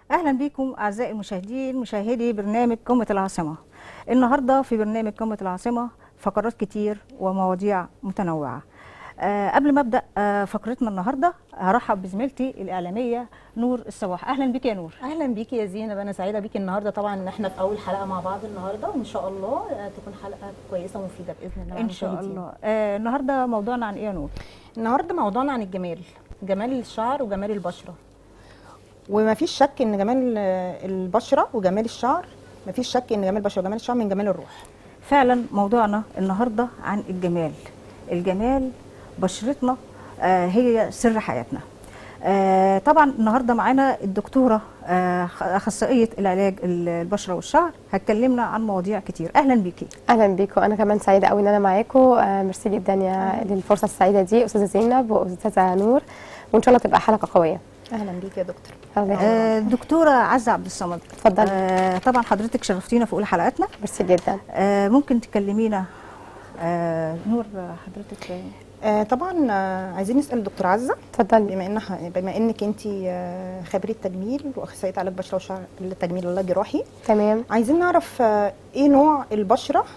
اهلا بكم اعزائي المشاهدين مشاهدي برنامج قمه العاصمه النهارده في برنامج قمه العاصمه فقرات كتير ومواضيع متنوعه أه قبل ما ابدا أه فقرتنا النهارده هرحب بزميلتي الاعلاميه نور الصباح اهلا بك يا نور اهلا بيكي يا زينب انا سعيده بيكي النهارده طبعا ان احنا في اول حلقه مع بعض النهارده وان شاء الله آه، تكون حلقه كويسه ومفيده باذن الله مع ان شاء المشاهدين. الله أه النهارده موضوعنا عن ايه يا نور النهارده موضوعنا عن الجمال جمال الشعر وجمال البشره وما فيش شك ان جمال آه، البشره وجمال الشعر ما فيش شك ان جمال البشره وجمال الشعر من جمال الروح فعلا موضوعنا النهارده عن الجمال الجمال بشرتنا آه هي سر حياتنا آه طبعا النهارده معانا الدكتوره آه اخصائيه العلاج البشره والشعر هتكلمنا عن مواضيع كتير اهلا بيكي اهلا بيكم انا كمان سعيده قوي ان انا معاكم آه ميرسي جدا يا للفرصه السعيده دي استاذه زينب واستاذه نور وان شاء الله تبقى حلقه قويه اهلا بيكي يا دكتور الله يخليك. آه دكتوره عزه عبد الصمد اتفضلي. آه طبعا حضرتك شرفتينا في اولى حلقاتنا ميرسي جدا آه ممكن تكلمينا آه نور آه، حضرتك آه، آه طبعا آه عايزين نسال الدكتور عزه اتفضلي بما ان بما انك انت آه خبيره تجميل واخصائيه علاج بشره وشعر التجميل والعلاج الجراحي تمام عايزين نعرف آه، ايه نوع البشره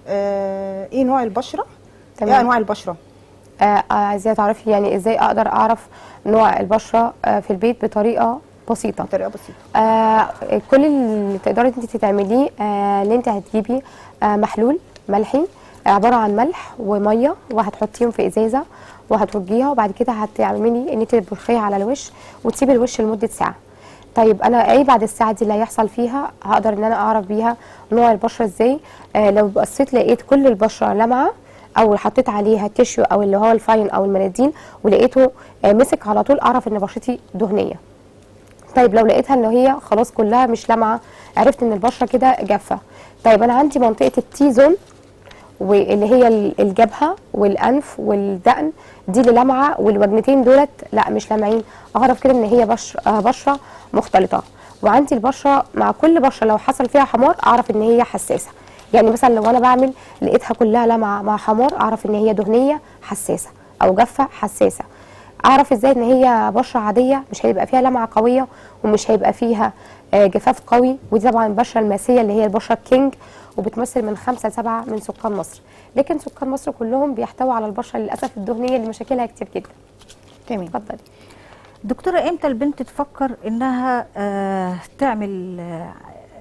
آه، ايه نوع البشره تمام. ايه انواع البشره آه آه، عايزه تعرفي يعني ازاي اقدر اعرف نوع البشره آه في البيت بطريقه بسيطه بطريقه بسيطه آه كل اللي تقدري انت تعمليه آه ان انت هتجيبي آه محلول ملحي آه عباره عن ملح وميه وهتحطيهم في ازازه وهترجيها وبعد كده هتعملي ان انت تبخيه على الوش وتسيبي الوش لمده ساعه طيب انا ايه بعد الساعه دي اللي هيحصل فيها هقدر ان انا اعرف بيها نوع البشره ازاي آه لو بصيت لقيت كل البشره لامعه او حطيت عليها تيشيو او اللي هو الفاين او المناديل ولقيته آه مسك على طول اعرف ان بشرتي دهنيه طيب لو لقيتها ان هي خلاص كلها مش لامعه عرفت ان البشره كده جافه طيب انا عندي منطقه التي زون واللي هي ال- الجبهه والانف والدقن دي اللي لامعه والوجنتين دولت لا مش لامعين اعرف كده ان هي بشره آه بشره مختلطه وعندي البشره مع كل بشره لو حصل فيها حمار اعرف ان هي حساسه يعني مثلا لو انا بعمل لقيتها كلها لامعه مع حمار اعرف ان هي دهنيه حساسه او جافه حساسه اعرف ازاي ان هي بشره عاديه مش هيبقى فيها لمعه قويه ومش هيبقى فيها آه، جفاف قوي ودي طبعا البشره الماسيه اللي هي البشره الكينج وبتمثل من 5 ل 7 من سكان مصر لكن سكان مصر كلهم بيحتووا على البشره للاسف الدهنيه اللي مشاكلها كتير جدا تمام اتفضلي دكتوره امتى البنت تفكر انها آه تعمل آه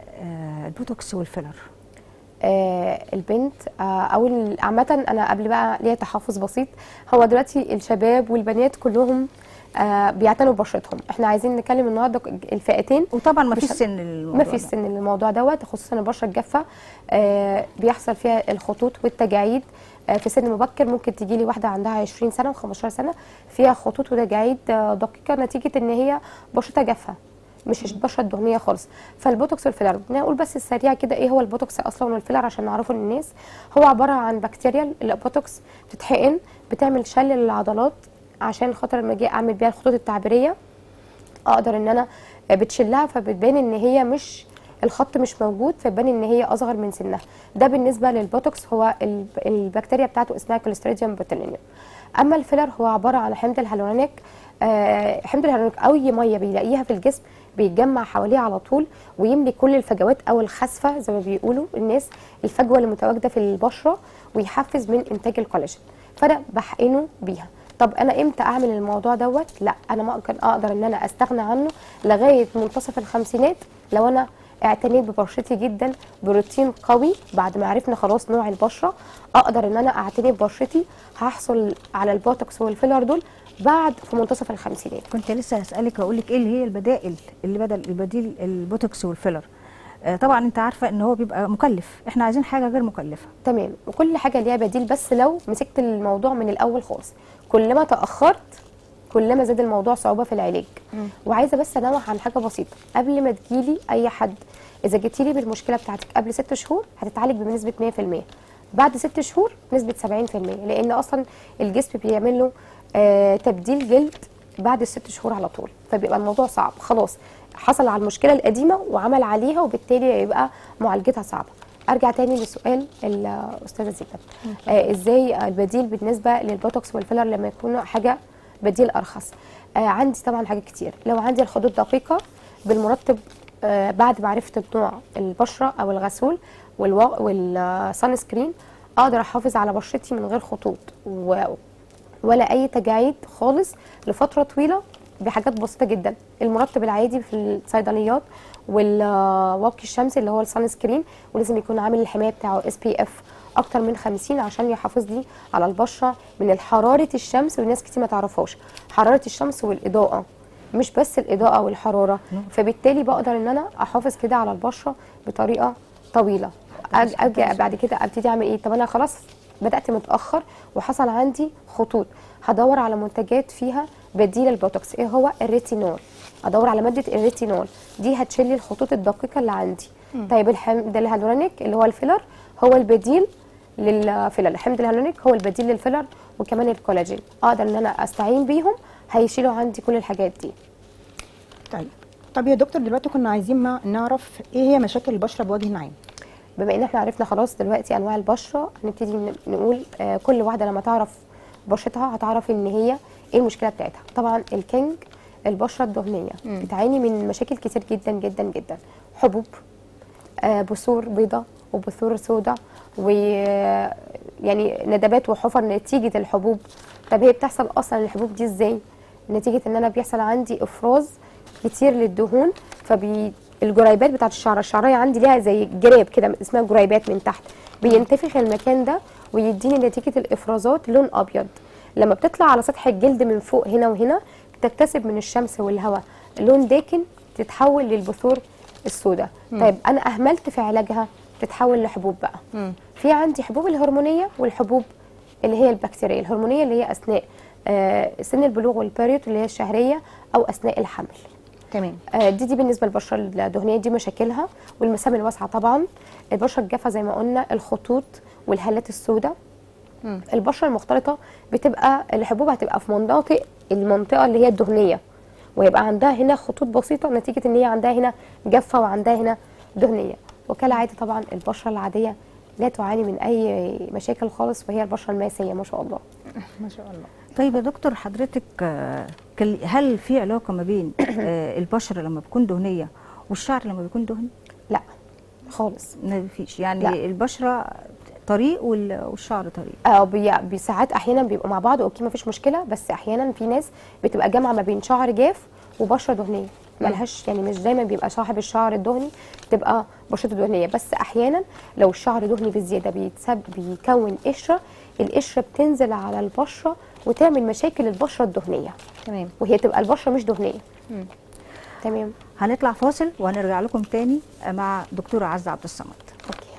آه البوتوكس والفيلر آه البنت آه او ال- عامه انا قبل بقى ليا تحفظ بسيط هو دلوقتي الشباب والبنات كلهم آه بيعتنوا ببشرتهم احنا عايزين نتكلم النهارده الفئتين وطبعا ما مش فيش ه- سن للموضوع ما في ده. سن للموضوع دوت خصوصا البشره الجافه آه بيحصل فيها الخطوط والتجاعيد آه في سن مبكر ممكن تيجي لي واحده عندها 20 سنه و15 سنه فيها خطوط وتجاعيد آه دقيقه نتيجه ان هي بشرتها جافه مش البشره الدهنيه خالص فالبوتوكس والفيلر نقول بس السريع كده ايه هو البوتوكس اصلا والفيلر عشان نعرفه للناس هو عباره عن بكتيريا البوتوكس بتتحقن بتعمل شل للعضلات عشان خاطر لما اجي اعمل بيها الخطوط التعبيريه اقدر ان انا بتشلها فبتبان ان هي مش الخط مش موجود فيبان ان هي اصغر من سنها ده بالنسبه للبوتوكس هو ال- البكتيريا بتاعته اسمها كوليستريديوم بوتيلينيوم اما الفيلر هو عباره عن حمض الهالورونيك آه حمض الهالورونيك اي ميه بيلاقيها في الجسم بيتجمع حواليه على طول ويملي كل الفجوات او الخسفه زي ما بيقولوا الناس الفجوه اللي متواجده في البشره ويحفز من انتاج الكولاجين فانا بحقنه بيها طب انا امتى اعمل الموضوع دوت لا انا ممكن اقدر ان انا استغنى عنه لغايه منتصف الخمسينات لو انا اعتنيت ببشرتي جدا بروتين قوي بعد ما عرفنا خلاص نوع البشره اقدر ان انا اعتني ببشرتي هحصل على البوتوكس والفيلر دول بعد في منتصف الخمسينات كنت لسه هسألك واقول لك ايه اللي هي البدائل اللي بدل البديل البوتوكس والفيلر آه طبعا انت عارفه ان هو بيبقى مكلف احنا عايزين حاجه غير مكلفه تمام وكل حاجه ليها بديل بس لو مسكت الموضوع من الاول خالص كلما تاخرت كلما زاد الموضوع صعوبه في العلاج وعايزه بس انوه عن حاجه بسيطه قبل ما تجيلي اي حد اذا جيتيلي بالمشكله بتاعتك قبل ست شهور هتتعالج بنسبه 100% بعد ست شهور نسبه 70% لان اصلا الجسم بيعمل له آه تبديل جلد بعد الست شهور على طول فبيبقى الموضوع صعب خلاص حصل على المشكله القديمه وعمل عليها وبالتالي يبقى معالجتها صعبه ارجع تاني لسؤال الاستاذه زينب آه ازاي البديل بالنسبه للبوتوكس والفيلر لما يكونوا حاجه بديل ارخص آه عندي طبعا حاجات كتير لو عندي الخدود دقيقه بالمرطب آه، بعد معرفه النوع البشره او الغسول والصن سكرين اقدر احافظ على بشرتي من غير خطوط و... ولا اي تجاعيد خالص لفتره طويله بحاجات بسيطه جدا المرطب العادي في الصيدليات والواقي الشمس اللي هو الصن سكرين ولازم يكون عامل الحمايه بتاعه اس بي اف اكتر من 50 عشان يحافظ لي على البشره من حراره الشمس والناس كتير ما تعرفهاش حراره الشمس والاضاءه مش بس الاضاءه والحراره فبالتالي بقدر ان انا احافظ كده على البشره بطريقه طويله أج- اجي بعد كده ابتدي اعمل ايه طب انا خلاص بدات متاخر وحصل عندي خطوط هدور على منتجات فيها بديل البوتوكس ايه هو الريتينول ادور على ماده الريتينول دي هتشيل لي الخطوط الدقيقه اللي عندي طيب الحمض الهيالورونيك اللي هو الفيلر هو البديل للفيلر الحمض الهيالورونيك هو البديل للفيلر وكمان الكولاجين اقدر ان انا استعين بيهم هيشيلوا عندي كل الحاجات دي طيب طب يا دكتور دلوقتي كنا عايزين ما نعرف ايه هي مشاكل البشره بوجه عام بما ان احنا عرفنا خلاص دلوقتي انواع البشره هنبتدي ن- نقول آه كل واحده لما تعرف بشرتها هتعرف ان هي ايه المشكله بتاعتها طبعا الكينج البشره الدهنيه مم. بتعاني من مشاكل كتير جدا جدا جدا حبوب آه بثور بيضاء وبثور سوداء و آه، يعني ندبات وحفر نتيجه الحبوب طب هي بتحصل اصلا الحبوب دي ازاي نتيجه ان انا بيحصل عندي افراز كتير للدهون فبي الجريبات بتاعت الشعر الشعريه عندي ليها زي جراب كده اسمها جريبات من تحت بينتفخ المكان ده ويديني نتيجه الافرازات لون ابيض لما بتطلع على سطح الجلد من فوق هنا وهنا بتكتسب من الشمس والهواء لون داكن تتحول للبثور السوداء طيب انا اهملت في علاجها تتحول لحبوب بقى مم. في عندي حبوب الهرمونيه والحبوب اللي هي البكتيريه الهرمونيه اللي هي اثناء آه، سن البلوغ والبريود اللي هي الشهريه او اثناء الحمل تمام آه، دي دي بالنسبه للبشره الدهنيه دي مشاكلها والمسام الواسعه طبعا البشره الجافه زي ما قلنا الخطوط والهالات السوداء مم. البشره المختلطه بتبقى الحبوب هتبقى في مناطق المنطقه اللي هي الدهنيه ويبقى عندها هنا خطوط بسيطه نتيجه ان هي عندها هنا جافه وعندها هنا دهنيه وكالعاده طبعا البشره العاديه لا تعاني من اي مشاكل خالص وهي البشره الماسيه ما شاء الله ما شاء الله طيب يا دكتور حضرتك آه، كل- هل في علاقه ما بين آه، البشره لما بتكون دهنيه والشعر لما بيكون دهني؟ لا خالص ما فيش يعني لا. البشره طريق وال- والشعر طريق اه بي- بي- ساعات احيانا بيبقوا مع بعض اوكي مفيش مشكله بس احيانا في ناس بتبقى جامعه ما بين شعر جاف وبشره دهنيه ملهاش يعني مش دايما بيبقى صاحب الشعر الدهني تبقى بشرته دهنيه بس احيانا لو الشعر دهني بزياده بيتسب بيكون قشره القشره بتنزل على البشره وتعمل مشاكل البشره الدهنيه تمام وهي تبقى البشره مش دهنيه مم. تمام هنطلع فاصل وهنرجع لكم تاني مع دكتوره عزه عبد الصمد اوكي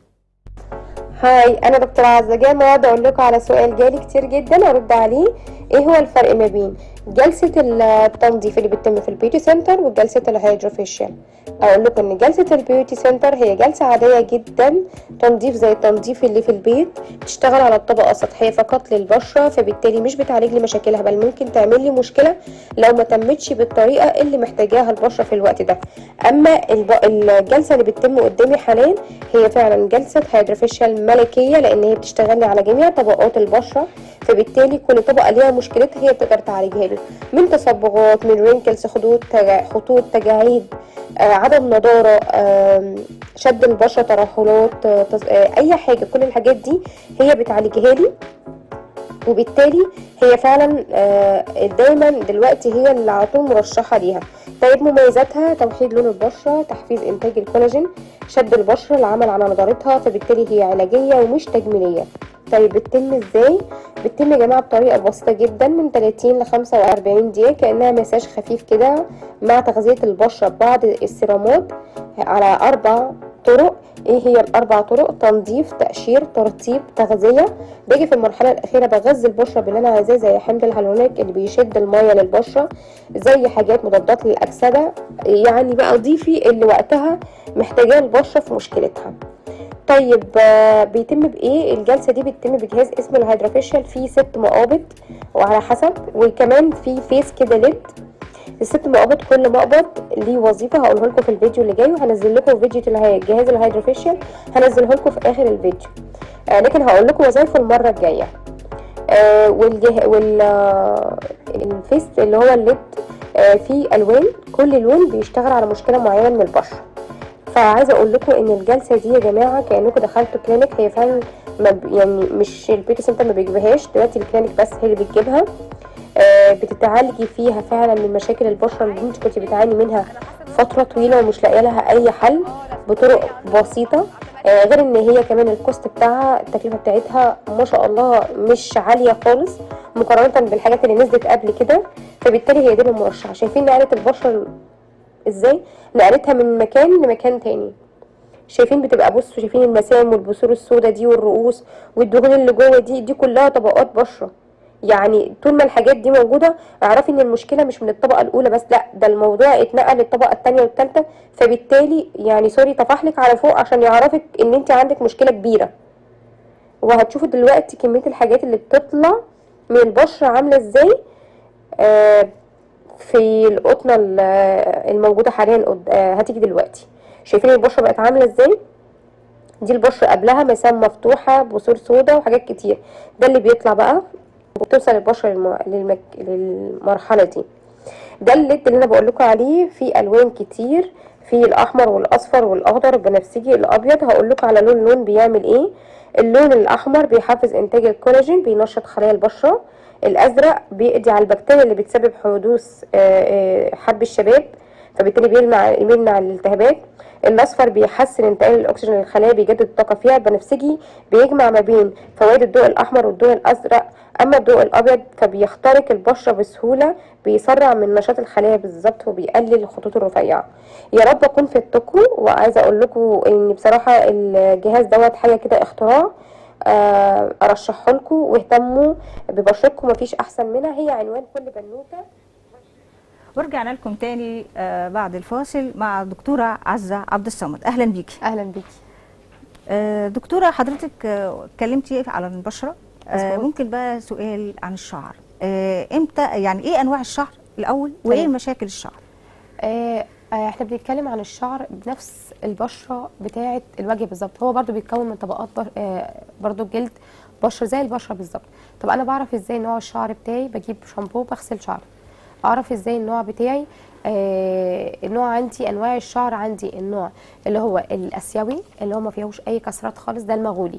هاي انا دكتوره عزه جايه النهارده اقول لكم على سؤال جالي كتير جدا ارد عليه ايه هو الفرق ما بين جلسه التنظيف اللي بتتم في البيوتي سنتر وجلسه الهيدروفيشيال اقول لكم ان جلسه البيوتي سنتر هي جلسه عاديه جدا تنظيف زي التنظيف اللي في البيت بتشتغل على الطبقه السطحيه فقط للبشره فبالتالي مش بتعالج لي مشاكلها بل ممكن تعمل لي مشكله لو ما تمتش بالطريقه اللي محتاجاها البشره في الوقت ده اما الب- الجلسه اللي بتتم قدامي حاليا هي فعلا جلسه هيدروفيشيال ملكيه لان هي بتشتغل لي على جميع طبقات البشره فبالتالي كل طبقه ليها مشكلتها هي بتقدر تعالجها لي من تصبغات من رينكلز خطوط تجا- خطوط تجاعيد آه، عدم نضاره آم، شد البشره ترهلات آه، تص- آه، اي حاجه كل الحاجات دي هي بتعالجها لي وبالتالي هي فعلا آه، دايما دلوقتي هي اللي على طول مرشحه ليها طيب مميزاتها توحيد لون البشره تحفيز انتاج الكولاجين شد البشره العمل على نضارتها فبالتالي هي علاجيه ومش تجميليه طيب بتتم ازاي بتتم يا جماعه بطريقه بسيطه جدا من 30 ل 45 دقيقه كانها مساج خفيف كده مع تغذيه البشره ببعض السيرامات على اربع طرق ايه هي الاربع طرق تنظيف تقشير ترطيب تغذيه باجي في المرحله الاخيره بغذي البشره باللي انا عايزاه زي حمض الهالونيك اللي بيشد الميه للبشره زي حاجات مضادات للاكسده يعني بقى ضيفي اللي وقتها محتاجاه البشره في مشكلتها طيب آه، بيتم بايه الجلسه دي بتتم بجهاز اسمه الهيدروفيشال فيه ست مقابض وعلى حسب وكمان في فيس كده ليد الست مقابض كل مقبض ليه وظيفه هقوله لكم في الفيديو اللي جاي وهنزل لكم فيديو الهي- جهاز الهيدروفيشال هنزله لكم في اخر الفيديو آه لكن هقول لكم وظايفه المره الجايه آه والجه... وال آه، الفيس اللي هو الليد آه، في الوان كل لون بيشتغل على مشكله معينه من البشره فعايزه اقول لكم ان الجلسه دي يا جماعه كانكم دخلتوا كلينيك هي فعلا ما ب- يعني مش البيوتي سنتر ما بيجيبهاش دلوقتي الكلينيك بس هي اللي بتجيبها آه، بتتعالجي فيها فعلا من مشاكل البشره اللي انت كنت بتعاني منها فتره طويله ومش لاقيه لها اي حل بطرق بسيطه آه، غير ان هي كمان الكوست بتاعها التكلفه بتاعتها ما شاء الله مش عاليه خالص مقارنه بالحاجات اللي نزلت قبل كده فبالتالي هي دي المرشحه شايفين نقله البشره ازاي نقلتها من مكان لمكان تاني شايفين بتبقى بصوا شايفين المسام والبثور السوداء دي والرؤوس والدهون اللي جوه دي دي كلها طبقات بشره يعني طول ما الحاجات دي موجوده اعرفي ان المشكله مش من الطبقه الاولى بس لا ده الموضوع اتنقل للطبقه الثانيه والثالثه فبالتالي يعني سوري طفحلك على فوق عشان يعرفك ان انت عندك مشكله كبيره وهتشوفوا دلوقتي كميه الحاجات اللي بتطلع من البشره عامله ازاي آه في القطنه ال- الموجوده حاليا قد- آه، هتيجي دلوقتي شايفين البشره بقت عامله ازاي دي البشره قبلها مسام مفتوحه بثور سودا وحاجات كتير ده اللي بيطلع بقى وبتوصل البشره للم... للمك... للمرحله دي ده الليد اللي انا بقول لكم عليه فيه الوان كتير في الاحمر والاصفر والاخضر البنفسجي الابيض هقول لكم على لون لون بيعمل ايه اللون الاحمر بيحفز انتاج الكولاجين بينشط خلايا البشره الازرق بيقضي على البكتيريا اللي بتسبب حدوث آه، آه، حب الشباب فبالتالي بيمنع بيمنع الالتهابات الاصفر بيحسن انتقال الاكسجين للخلايا بيجدد الطاقه فيها البنفسجي بيجمع ما بين فوائد الضوء الاحمر والضوء الازرق اما الضوء الابيض فبيخترق البشره بسهوله بيسرع من نشاط الخلايا بالظبط وبيقلل الخطوط الرفيعه يا رب اكون فدتكم وعايزه اقول لكم ان بصراحه الجهاز دوت حاجه كده اختراع آه، ارشحه لكم واهتموا ببشرتكم مفيش احسن منها هي عنوان كل بنوته ورجعنا لكم تاني آه، بعد الفاصل مع دكتوره عزه عبد الصمد اهلا بيكي اهلا بيكي آه، دكتوره حضرتك آه، اتكلمتي على البشره آه، مظبوط. ممكن بقى سؤال عن الشعر آه، امتى يعني ايه انواع الشعر الاول وايه تمام. مشاكل الشعر آه، آه، احنا بنتكلم عن الشعر بنفس البشره بتاعه الوجه بالظبط هو برضو بيتكون من طبقات بر... آه، برضو الجلد بشره زي البشره بالظبط طب انا بعرف ازاي نوع الشعر بتاعي بجيب شامبو بغسل شعري اعرف ازاي النوع بتاعي آه النوع عندي انواع الشعر عندي النوع اللي هو الاسيوي اللي هو ما فيهوش اي كسرات خالص ده المغولي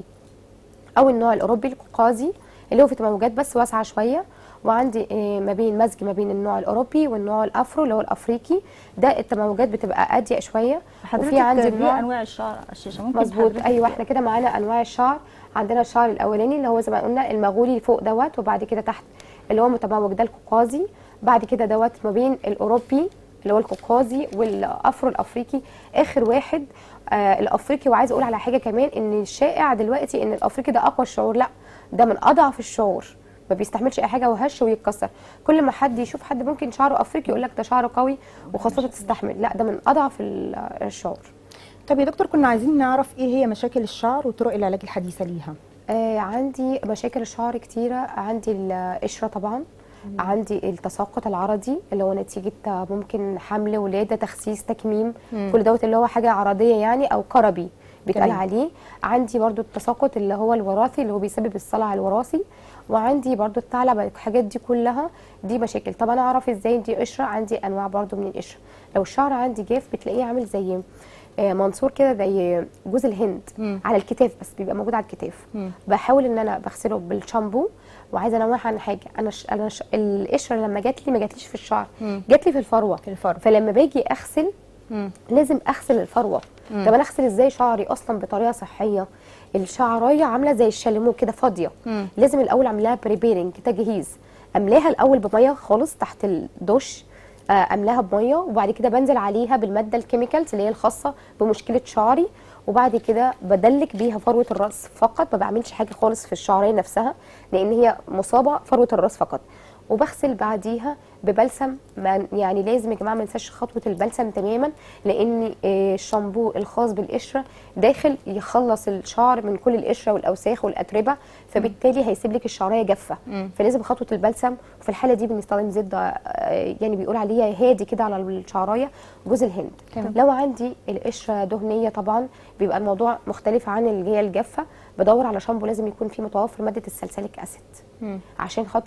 او النوع الاوروبي القوقازي اللي هو في تموجات بس واسعه شويه وعندي آه، ما بين مزج ما بين النوع الاوروبي والنوع الافرو اللي هو الافريقي ده التموجات بتبقى اضيق شويه حضرتك وفي عندي دي النوع انواع الشعر الشيشه ممكن مظبوط حضرتك- ايوه احنا كده معانا انواع الشعر عندنا الشعر الاولاني اللي هو زي ما قلنا المغولي فوق دوت وبعد كده تحت اللي هو متموج ده القوقازي بعد كده دوت ما بين الاوروبي اللي هو القوقازي والافرو الافريقي اخر واحد آه الافريقي وعايزه اقول على حاجه كمان ان الشائع دلوقتي ان الافريقي ده اقوى الشعور لا ده من اضعف الشعور ما بيستحملش اي حاجه وهش ويتكسر كل ما حد يشوف حد ممكن شعره افريقي يقول لك ده شعره قوي وخاصه تستحمل لا ده من اضعف ال- الشعور طب يا دكتور كنا عايزين نعرف ايه هي مشاكل الشعر وطرق العلاج الحديثه ليها آه عندي مشاكل الشعر كتيرة عندي القشرة طبعا عندي التساقط العرضي اللي هو نتيجة آه، ممكن حمل ولادة تخسيس تكميم مم. كل دوت اللي هو حاجة عرضية يعني أو كربي بيتقال تمام. عليه عندي برضو التساقط اللي هو الوراثي اللي هو بيسبب الصلع الوراثي وعندي برضو الثعلب الحاجات دي كلها دي مشاكل طب انا اعرف ازاي دي قشره عندي انواع برضو من القشره لو الشعر عندي جاف بتلاقيه عامل زي آه، منصور كده زي جوز الهند مم. على الكتاف بس بيبقى موجود على الكتاف مم. بحاول ان انا بغسله بالشامبو وعايزه انوعها عن حاجه انا ش... انا ش... القشره لما جات لي ما جاتليش في الشعر مم. جات لي في الفروه في الفروة. فلما باجي اغسل مم. لازم اغسل الفروه مم. طب انا اغسل ازاي شعري اصلا بطريقه صحيه الشعرايه عامله زي الشاليمو كده فاضيه مم. لازم الاول اعملها بريبيرنج تجهيز املاها الاول بميه خالص تحت الدش آه، املاها بميه وبعد كده بنزل عليها بالماده الكيميكالز اللي هي الخاصه بمشكله شعري وبعد كده بدلك بيها فروه الراس فقط ما بعملش حاجه خالص في الشعريه نفسها لان هي مصابه فروه الراس فقط وبغسل بعديها ببلسم ما يعني لازم يا جماعه ما ننساش خطوه البلسم تماما لان آه، الشامبو الخاص بالقشره داخل يخلص الشعر من كل القشره والاوساخ والاتربه فبالتالي هيسيب لك الشعريه جافه مم. فلازم خطوه البلسم وفي الحاله دي بنستخدم زيت ده- آه، يعني بيقول عليها هادي كده على الشعرايه جوز الهند تمام. لو عندي القشره دهنيه طبعا بيبقى الموضوع مختلف عن اللي هي الجافه بدور على شامبو لازم يكون فيه متوفر ماده السلسليك اسيد مم. عشان خاطر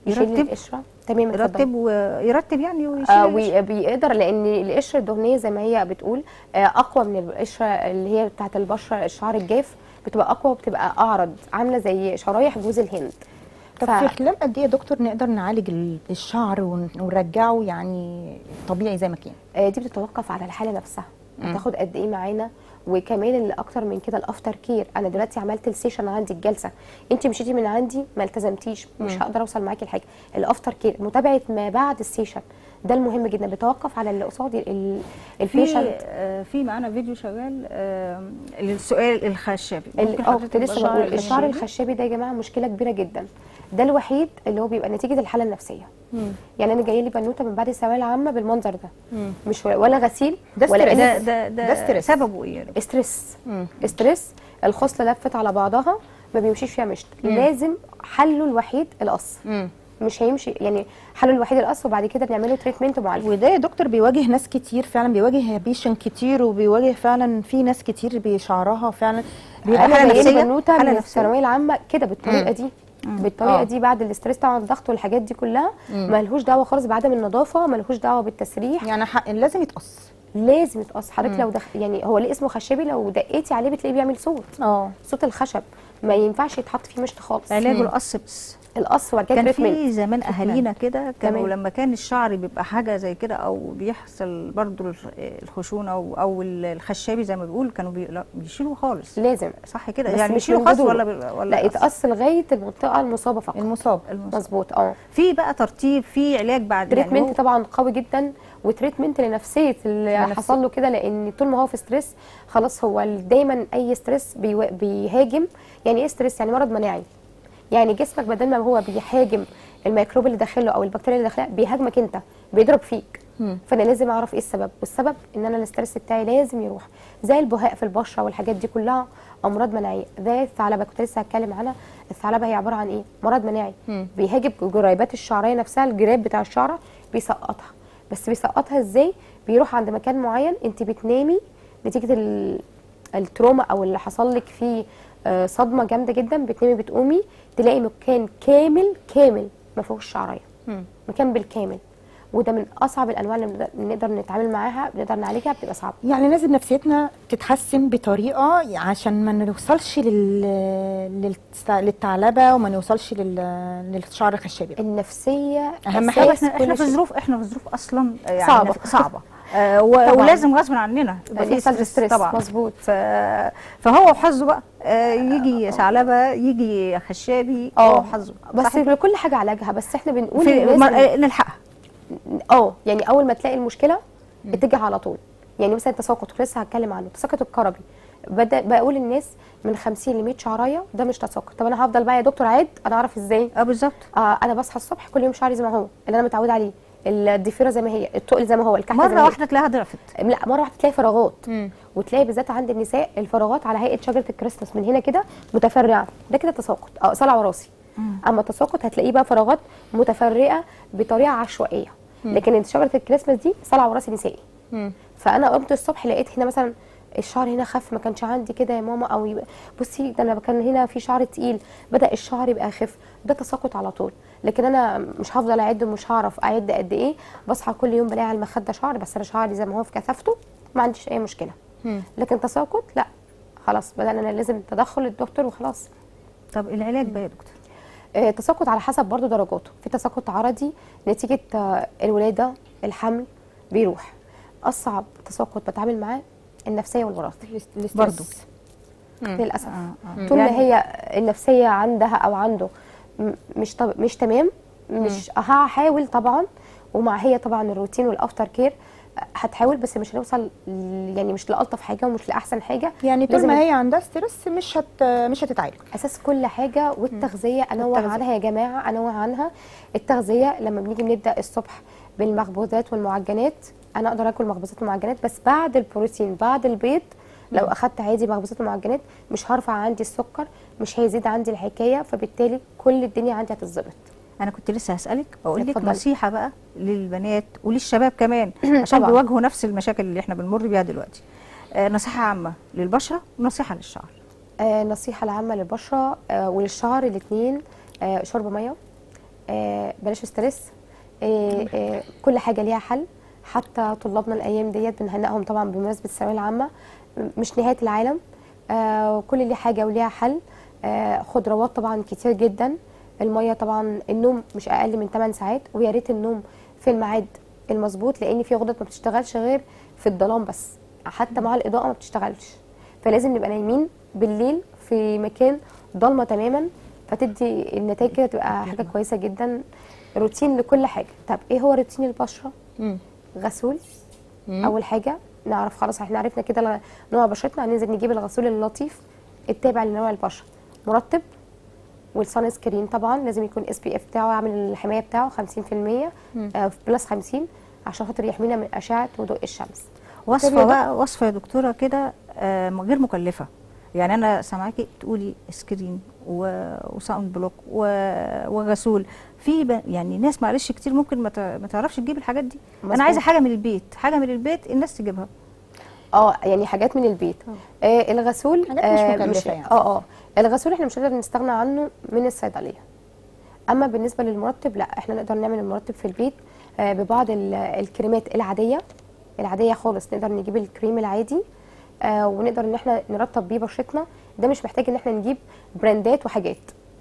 يشيل يرتب؟ القشره تمام اتفضلي. يرتب ويرتب يعني ويشيل آه القشرة. وبيقدر لان القشره الدهنيه زي ما هي بتقول آه اقوى من القشره اللي هي بتاعت البشره الشعر الجاف بتبقى اقوى وبتبقى اعرض عامله زي شرايح جوز الهند طب ف- في خلال قد ايه يا دكتور نقدر نعالج ال- الشعر ون- ونرجعه يعني طبيعي زي ما كان آه، دي بتتوقف على الحاله نفسها هتاخد قد ايه معانا وكمان اللي اكتر من كده الافتر كير انا دلوقتي عملت السيشن عندي الجلسه انت مشيتي من عندي ما التزمتيش مش هقدر اوصل معاكي لحاجه الافتر كير متابعه ما بعد السيشن ده المهم جدا بيتوقف على اللي قصادي ال- في البيشنت آه، في معانا فيديو شغال آه، للسؤال الخشبي ال- ممكن اه حضرتك كنت لسه الشعر بقول الشعر الخشبي؟ الخشابي ده يا جماعه مشكله كبيره جدا ده الوحيد اللي هو بيبقى نتيجه الحاله النفسيه يعني انا جايه لي بنوته من بعد الثانويه العامه بالمنظر ده مش ولا غسيل ده ولا ستريس. إنس. ده ده ده ده ستريس. سببه ايه يعني؟ ستريس ستريس الخصله لفت على بعضها ما بيمشيش فيها مشط لازم حله الوحيد القص مش هيمشي يعني حله الوحيد القص وبعد كده بنعمله تريتمنت معالجه وده يا دكتور بيواجه ناس كتير فعلا بيواجه بيشن كتير وبيواجه فعلا في ناس كتير بشعرها فعلا بيبقى انا حالة جايه لي نفسية؟ بنوته حالة من نفسية؟ الثانويه العامه كده بالطريقه دي بالطريقه آه. دي بعد الاستريس طبعا الضغط والحاجات دي كلها ملهوش دعوه خالص بعدم النظافه ملهوش دعوه بالتسريح يعني حق لازم يتقص لازم يتقص حضرتك لو دخ... يعني هو ليه اسمه خشبي لو دقيتي عليه بتلاقيه بيعمل صوت اه صوت الخشب ما ينفعش يتحط فيه مشط خالص علاج القص بس القص وبعد كده كان تريتمنت في زمان اهالينا كده كانوا تمام. لما كان الشعر بيبقى حاجه زي كده او بيحصل برضو الخ- الخشونه او او الخشابي زي ما بيقول كانوا بي... لا بيشيلوا خالص لازم صح كده بس يعني مش يشيلوا من خاص جذوره. ولا بي... ولا لا قص؟ يتقص لغايه المنطقه المصابه فقط المصاب المصاب. مظبوط اه في بقى ترتيب في علاج بعد يعني تريتمنت هو- طبعا قوي جدا وتريتمنت لنفسيه اللي لنفسية. حصل له كده لان طول ما هو في ستريس خلاص هو ال- دايما اي ستريس بيو- بيهاجم يعني ايه ستريس يعني مرض مناعي يعني جسمك بدل ما هو بيهاجم الميكروب اللي داخله او البكتيريا اللي داخلها بيهاجمك انت بيضرب فيك فانا لازم اعرف ايه السبب والسبب ان انا الاسترس بتاعي لازم يروح زي البهاء في البشره والحاجات دي كلها امراض مناعيه زي الثعلبه كنت لسه هتكلم عنها الثعلبه هي عباره عن ايه مرض مناعي بيهاجم جريبات الشعريه نفسها الجراب بتاع الشعره بيسقطها بس بيسقطها ازاي بيروح عند مكان معين انت بتنامي نتيجه ال- التروما او اللي حصل لك فيه آه، صدمه جامده جدا بتنامي بتقومي تلاقي مكان كامل كامل ما فيهوش شعريه مكان بالكامل وده من اصعب الانواع اللي بنقدر- نقدر نتعامل معاها بنقدر نعالجها بتبقى صعبه يعني لازم نفسيتنا تتحسن بطريقه عشان ما نوصلش لل... للس- للثعلبه وما نوصلش لل... للشعر الخشبي النفسيه أهم أساس حاجة احنا كل احنا في شيء. ظروف احنا في ظروف اصلا يعني صعبة. صعبه آه و- طبعاً. ولازم غصب عننا يبقى في يحصل ستريس ستريس، طبعا مظبوط. ف... فهو وحظه بقى آه يجي ثعلبه يجي خشابي هو اه وحظه بس صح؟ لكل حاجه علاجها بس احنا بنقول في للناس مر... إن- آه، نلحقها اه يعني اول ما تلاقي المشكله اتجه على طول يعني مثلا التساقط كنت لسه هتكلم عنه التساقط الكربي بدا بقول للناس من 50 ل 100 شعرايه ده مش تساقط طب انا هفضل بقى يا دكتور عد انا اعرف ازاي اه بالظبط آه انا بصحى الصبح كل يوم شعري زي ما هو اللي انا متعوده عليه الضفيره زي ما هي التقل زي ما هو الكحكه زي مره ما هي. واحده تلاقيها ضعفت لا مره واحده تلاقي فراغات وتلاقي بالذات عند النساء الفراغات على هيئه شجره الكريسماس من هنا كده متفرعه ده كده تساقط اه صلع وراثي اما التساقط هتلاقيه بقى فراغات متفرقه بطريقه عشوائيه لكن شجره الكريسماس دي صلع وراثي نسائي فانا قمت الصبح لقيت هنا مثلا الشعر هنا خف ما كانش عندي كده يا ماما او يبقى بصي ده انا كان هنا في شعر تقيل بدا الشعر يبقى خف ده تساقط على طول لكن انا مش هفضل اعد ومش هعرف اعد قد ايه بصحى كل يوم بلاقي على المخده شعر بس انا شعري زي ما هو في كثافته ما عنديش اي مشكله لكن تساقط لا خلاص بدانا لازم تدخل الدكتور وخلاص طب العلاج بقى يا دكتور آه، التساقط على حسب برضو درجاته في تساقط عرضي نتيجة آه، الولادة الحمل بيروح أصعب تساقط بتعامل معاه النفسية والوراثة برضو. للأسف آه. طول ما يعني- هي النفسية عندها أو عنده م- مش طب مش تمام مش هحاول طبعا ومع هي طبعا الروتين والأفتر كير هتحاول بس مش هنوصل ل- يعني مش لألطف حاجة ومش لأحسن حاجة يعني طول لازم ما هي عندها ستريس مش هت مش هتتعالج اساس كل حاجه والتغذيه انوع التغذية. عنها يا جماعه انوع عنها التغذيه لما بنيجي بنبدا الصبح بالمخبوزات والمعجنات انا اقدر اكل مخبوزات ومعجنات بس بعد البروتين بعد البيض لو اخدت عادي مخبوزات ومعجنات مش هرفع عندي السكر مش هيزيد عندي الحكايه فبالتالي كل الدنيا عندي هتتظبط انا كنت لسه هسالك بقول لك اتفضلي. نصيحه بقى للبنات وللشباب كمان عشان طبعاً. بيواجهوا نفس المشاكل اللي احنا بنمر بيها دلوقتي آه نصيحه عامه للبشره ونصيحه للشعر آه نصيحه العامه للبشره آه وللشعر الاثنين آه شرب ميه آه بلاش ستريس آه آه كل حاجه ليها حل حتى طلابنا الايام ديت بنهنئهم طبعا بمناسبه الثانويه العامه م- مش نهايه العالم آه كل ليه حاجه وليها حل آه خضروات طبعا كتير جدا الميه طبعا النوم مش اقل من 8 ساعات ويا ريت النوم في الميعاد المظبوط لان في غدد ما بتشتغلش غير في الظلام بس حتى مع الاضاءه ما بتشتغلش فلازم نبقى نايمين بالليل في مكان ضلمه تماما فتدي النتائج كده تبقى حاجه كويسه جدا روتين لكل حاجه طب ايه هو روتين البشره مم. غسول مم. اول حاجه نعرف خلاص احنا عرفنا كده ل- نوع بشرتنا هننزل نجيب الغسول اللطيف التابع لنوع البشره مرطب والسان سكرين طبعا لازم يكون اس بي اف بتاعه عامل الحمايه بتاعه 50% آه بلس 50 عشان خاطر يحمينا من اشعه وضوء الشمس وصفه طب يا بقى وصفه يا دكتوره كده آه، غير مكلفه يعني انا سامعاكي تقولي سكرين و- وساوند بلوك و- وغسول في ب- يعني ناس معلش كتير ممكن ما ت- ما تعرفش تجيب الحاجات دي مظبوط. انا عايزه حاجه من البيت حاجه من البيت الناس تجيبها اه يعني حاجات من البيت آه الغسول حاجات مش آه مكلفة يعني. اه اه الغسول احنا مش هنقدر نستغنى عنه من الصيدليه اما بالنسبه للمرطب لا احنا نقدر نعمل المرطب في البيت آه ببعض ال- الكريمات العاديه العاديه خالص نقدر نجيب الكريم العادي آه ونقدر ان احنا نرطب بيه بشرتنا ده مش محتاج ان احنا نجيب براندات وحاجات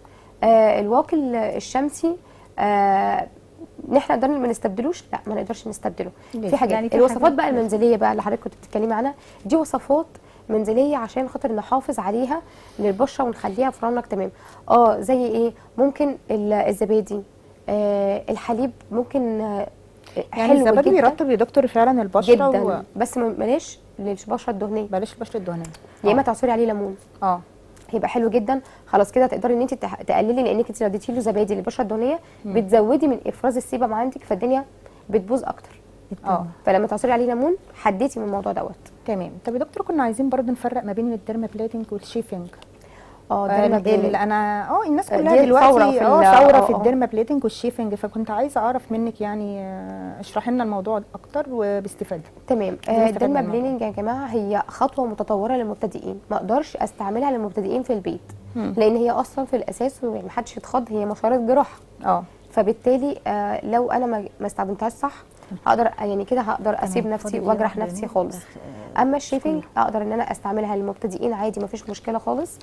آه الواقي ال- الشمسي آه ان احنا نقدر ما نستبدلوش لا ما نقدرش نستبدله ليه؟ في حاجات يعني يعني في الوصفات حاجات- بقى المنزليه بقى اللي حضرتك كنت بتتكلمي عنها دي وصفات منزليه عشان خاطر نحافظ عليها للبشره ونخليها في رونق تمام اه زي ايه ممكن ال- الزبادي آه الحليب ممكن آه يعني حلو الزبادي جدا بيرطب يا دكتور فعلا البشره جدا و... بس ما- بلاش للبشره الدهنيه بلاش البشره الدهنيه يا اما تعصري عليه ليمون اه هيبقى حلو جدا خلاص كده تقدري ان انت تح- تقللي لانك انت لو اديتي له زبادي للبشره الدهنيه بتزودي من افراز السيبم عندك فالدنيا بتبوظ اكتر اه فلما تعصري عليه ليمون حديتي من الموضوع دوت تمام طب يا دكتور كنا عايزين برضه نفرق ما بين الديرما بليتنج والشيفنج اه آه، ده ال- ال- انا اه الناس آه، كلها دي دلوقتي ثورة في اه ال- ثوره آه، في آه. الديرما بليتنج والشيفنج فكنت عايزه اعرف منك يعني آه، اشرحي لنا الموضوع اكتر وباستفاده تمام دي نستفاد الديرما منها. بليننج يا جماعه هي خطوه متطوره للمبتدئين ما اقدرش استعملها للمبتدئين في البيت مم. لان هي اصلا في الاساس يعني محدش يتخض هي مشارة جراحه اه فبالتالي آه لو انا ما ما استخدمتهاش صح اقدر يعني كده هقدر اسيب نفسي فاضل واجرح واحدة نفسي هنا. خالص آه، اما الشيفنج اقدر ان انا استعملها للمبتدئين عادي ما فيش مشكله خالص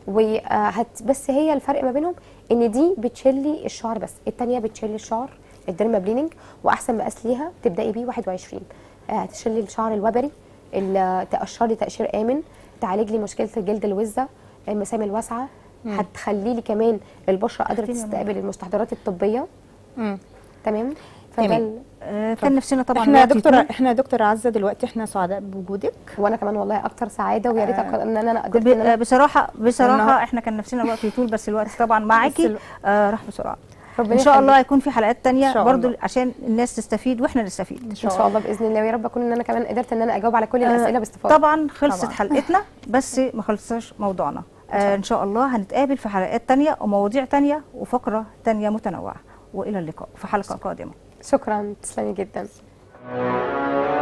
وهت بس هي الفرق ما بينهم ان دي بتشيلي الشعر بس التانية بتشيلي الشعر الديرما بليننج واحسن مقاس ليها تبداي بيه 21 آه، هتشيلي الشعر الوبري ال- تقشر لي تقشير امن تعالج لي مشكله الجلد الوزه المسام الواسعه هتخلي لي كمان البشره قادره أختي يا تستقبل المستحضرات الطبيه مم. تمام فده تمام. ال- آه، كان نفسنا طبعا احنا يا الوقت دكتور يطول. احنا يا دكتور عزه دلوقتي احنا سعداء بوجودك وانا كمان والله اكتر سعاده ويا ريت آه. أكتر ان انا قدرت ب- ان آه، انا بصراحه بصراحه النهار- احنا كان نفسنا الوقت يطول بس الوقت طبعا معاكي الو- آه راح بسرعه ربنا ان شاء الله يخليك. هيكون في حلقات إن تانية شاء برضو الله. عشان الناس تستفيد واحنا نستفيد ان شاء الله باذن الله ويا رب اكون ان انا كمان قدرت ان انا اجاوب على كل آه، الاسئله باستفاضه طبعا خلصت طبعاً. حلقتنا بس ما خلصش موضوعنا آه ان شاء الله هنتقابل في حلقات تانية ومواضيع تانية وفقرة تانية متنوعة والى اللقاء في حلقة قادمة شكرا تسلمي جدا